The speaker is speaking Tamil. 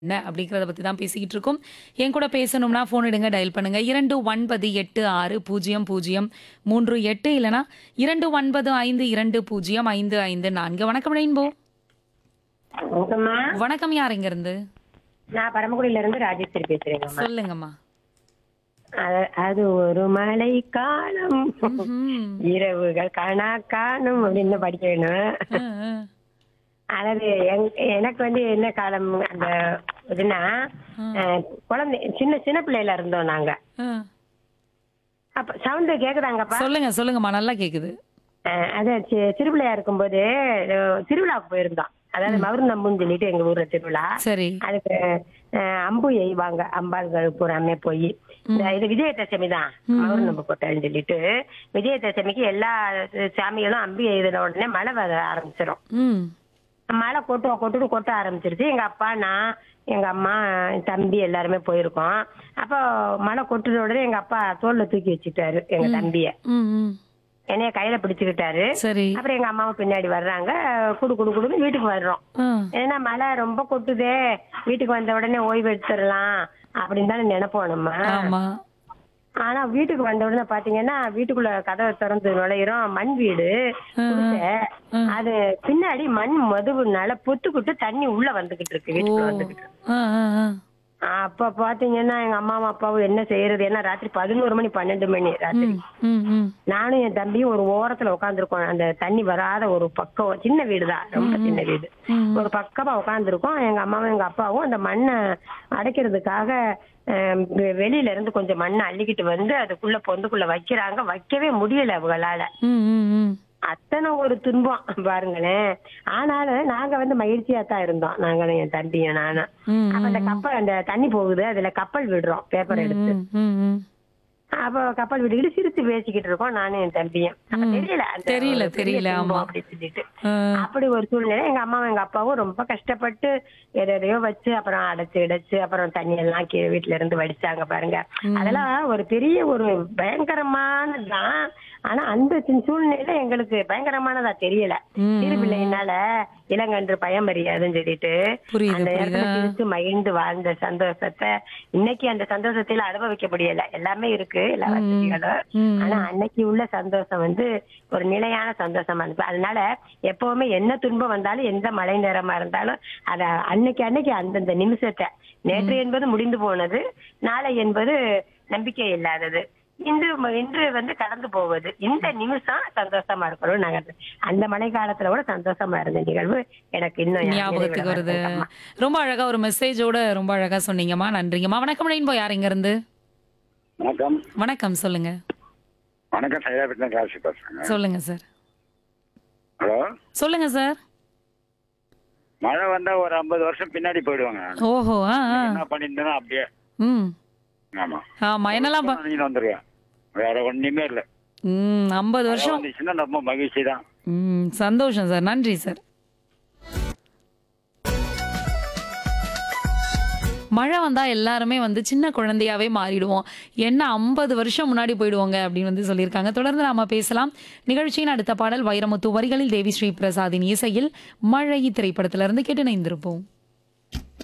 என்ன அப்படிங்கிறத பத்தி தான் பேசிக்கிட்டு இருக்கோம் என் கூட பேசணும்னா ஃபோன் எடுங்க டயல் பண்ணுங்க இரண்டு ஒன்பது எட்டு ஆறு பூஜ்ஜியம் பூஜ்ஜியம் மூன்று எட்டு இல்லனா இரண்டு ஒன்பது ஐந்து இரண்டு பூஜ்ஜியம் ஐந்து ஐந்து நான்கு வணக்கம் ரெயின்போ வணக்கம்மா வணக்கம் யார் இங்க இருந்து நான் பரமக்குடியில இருந்து ராஜேஸ்வரி பேசுறேங்கம்மா சொல்லுங்கம்மா அது- அது ஒரு மழை காலம் ம்ஹும். இரவுகள் கணா காணும் அப்படின்னு படிக்க வேணும் ஆ, ஆ. அதாவது எங்க- எனக்கு வந்து என்ன காலம் அந்த இதுன்னா அஹ், குழந்தை சின்ன சின்ன பிள்ளையில இருந்தோம் நாங்க ஆ. அப்ப சவுண்ட் கேக்குதாங்கப்பா சொல்லுங்க சொல்லுங்கம்மா நல்லா கேக்குது அஹ், அது சி- சிறு பிள்ளையா இருக்கும்போது அஹ், திருவிழாவுக்கு போயிருந்தோம் அதாவது மருந்தம்புன்னு சொல்லிட்டு எங்க ஊர்ல திருவிழா சரி அதுக்கு அஹ், அம்பு எய்வாங்க அம்பாள்கள் பூராமே போய் இந்த இது விஜயதசமி தான் மவுர் நம்ப போட்டேன்னு சொல்லிட்டு விஜயதசமிக்கு எல்லா சாமிகளும் அம்பு எய்தின உடனே மழை வர ஆரம்பிச்சிடும் ம் மழை கொட்டு கொட்டுன்னு கொட்ட ஆரம்பிச்சிருச்சு எங்க அப்பா நான் எங்க அம்மா என் தம்பி எல்லாருமே போயிருக்கோம் அப்போ மழை கொட்டுன உடனே எங்க அப்பா தோல்ல தூக்கி வச்சுட்டாரு எங்க தம்பிய ம் ம் என்னைய கையில பிடிச்சுக்கிட்டாரு சரி அப்புறம் எங்க அம்மாவும் பின்னாடி வர்றாங்க குடு குடு குடுன்னு வீட்டுக்கு வர்றோம் ஆ. ஏன்னா மழை ரொம்ப கொட்டுதே வீட்டுக்கு வந்த உடனே ஓய்வு எடுத்துடலாம் அப்படின்னு தானே நினைப்போம் நம்ம ஆமா ஆனா வீட்டுக்கு வந்த உடனே பாத்தீங்கன்னா வீட்டுக்குள்ள கதவை திறந்து நுழையிறோம் மண் வீடு குடிசை. அது பின்னாடி மண் மதுவுனால பொத்துக்கிட்டு தண்ணி உள்ள வந்துகிட்டு இருக்கு ஓ வீட்டுக்குள்ள வந்துகிட்டு இருக்கு. ஆ, ஆ, ஆ. அப்ப பாத்தீங்கன்னா எங்க அம்மாவும் அப்பாவும் என்ன செய்யறது ஏன்னா ராத்திரி பதினோரு மணி பன்னெண்டு மணி ராத்திரி ம், ம், ம். நானும் என் தம்பியும் ஒரு ஓரத்துல உட்காந்துருக்கோம் அந்த தண்ணி வராத ஒரு பக்கம் சின்ன வீடுதான் ரொம்ப சின்ன வீடு ம். ஒரு பக்கமா உட்காந்துருக்கோம் எங்க அம்மாவும் எங்க அப்பாவும் அந்த மண்ணை அடைக்கிறதுக்காக அஹ், வெ- வெளியில இருந்து கொஞ்சம் மண்ணை அள்ளிக்கிட்டு வந்து அதுக்குள்ள பொந்துக்குள்ள வைக்கிறாங்க வைக்கவே முடியல அவங்களால ம், ம், ம். அத்தனை ஒரு துன்பம் பாருங்களேன் ஆனாலும் நாங்க வந்து மகிழ்ச்சியா தான் இருந்தோம் நாங்களும் என் தம்பியும் நானும் ம், அப்ப அந்த கப்பல் அந்த தண்ணி போகுது அதுல கப்பல் விடுறோம் பேப்பர் எடுத்து ம், ம், ம். அப்ப கப்பல் விட்டுக்கிட்டு சிரிச்சு பேசிக்கிட்டு இருக்கோம் நானும் என் தம்பியும் அப்ப தெரியல அந்த தெரியல, ஒரு பெரிய தெரியல, துன்பம் ஆமா. அப்படி சொல்லிட்டு ஆ. அப்படி ஒரு சூழ்நிலை எங்க அம்மாவும் எங்க அப்பாவும் ரொம்ப கஷ்டப்பட்டு எதையோ வச்சு அப்புறம் அடைச்சு இடைச்சு அப்புறம் தண்ணி எல்லாம் கீழே வீட்டுல இருந்து வடிச்சாங்க பாருங்க அதெல்லாம் ஒரு பெரிய ஒரு பயங்கரமானதுதான் ஆனா அந்த சி- சூழ்நிலை எங்களுக்கு பயங்கரமானதா தெரியல ம், சிறு பிள்ளையினால இளங்கன்று பயம் அறியாதுன்னு சொல்லிட்டு புரியுது, அந்த நேரத்துல புரியுது. சிரிச்சு மகிழ்ந்து வாழ்ந்த சந்தோஷத்தை இன்னைக்கு அந்த சந்தோஷத்துல அனுபவிக்க முடியல எல்லாமே இருக்கு எல்லா வசதிகளும் ம். ஆனா அன்னைக்கு உள்ள சந்தோஷம் வந்து ஒரு நிலையான சந்தோஷமா இருக்கு அதனால எப்பவுமே என்ன துன்பம் வந்தாலும் எந்த மழை நேரமா இருந்தாலும் அத அன்னைக்கு அன்னைக்கு அந்தந்த நிமிஷத்தை நேற்று என்பது முடிந்து போனது நாளை என்பது நம்பிக்கை இல்லாதது இன்று ம- இன்று வந்து கடந்து போவது இந்த நிமிஷம் சந்தோஷமா இருக்கணும் நாங்க அந்த மழை காலத்துல கூட சந்தோஷமா இருந்த நிகழ்வு எனக்கு இன்னும் ஞாபகத்துக்கு நினைவுல வருது வருதுங்கம்மா. ரொம்ப அழகா ஒரு மெசேஜோட ரொம்ப அழகா சொன்னீங்கம்மா நன்றிங்கம்மா வணக்கம் ரெயின்போ யார் இங்க இருந்து வணக்கம் வணக்கம் சொல்லுங்க வணக்கம் சைதாபேட்டில் ராசி பேசுறேங்க சொல்லுங்க சார் ஹலோ சொல்லுங்க சார் மழை வந்தா ஒரு ஐம்பது வருஷம் பின்னாடி போயிடுவாங்க ஓஹோ ஆ ஆ. என்ன பண்ணியிருந்தேனோ அப்படியே ம் ஆமா ஆமா என்னெல்லாம் ப- நீங்க வந்துருவேன் வேற ஒண்ணுமே இல்ல ம் ஐம்பது மழை வருஷம் வந்துச்சுன்னா ரொம்ப மகிழ்ச்சி தான் ம் சந்தோஷம் சார் நன்றி சார் மழை வந்தா எல்லாருமே வந்து சின்ன குழந்தையாவே மாறிடுவோம் என்ன ஐம்பது வருஷம் முன்னாடி போயிடுவோங்க அப்படின்னு வந்து சொல்லியிருக்காங்க தொடர்ந்து நாம பேசலாம் நிகழ்ச்சியின் அடுத்த பாடல் வைரமுத்து வரிகளில் தேவி ஸ்ரீ பிரசாதின் இசையில் மழை திரைப்படத்திலிருந்து கேட்டு இணைந்திருப்போம்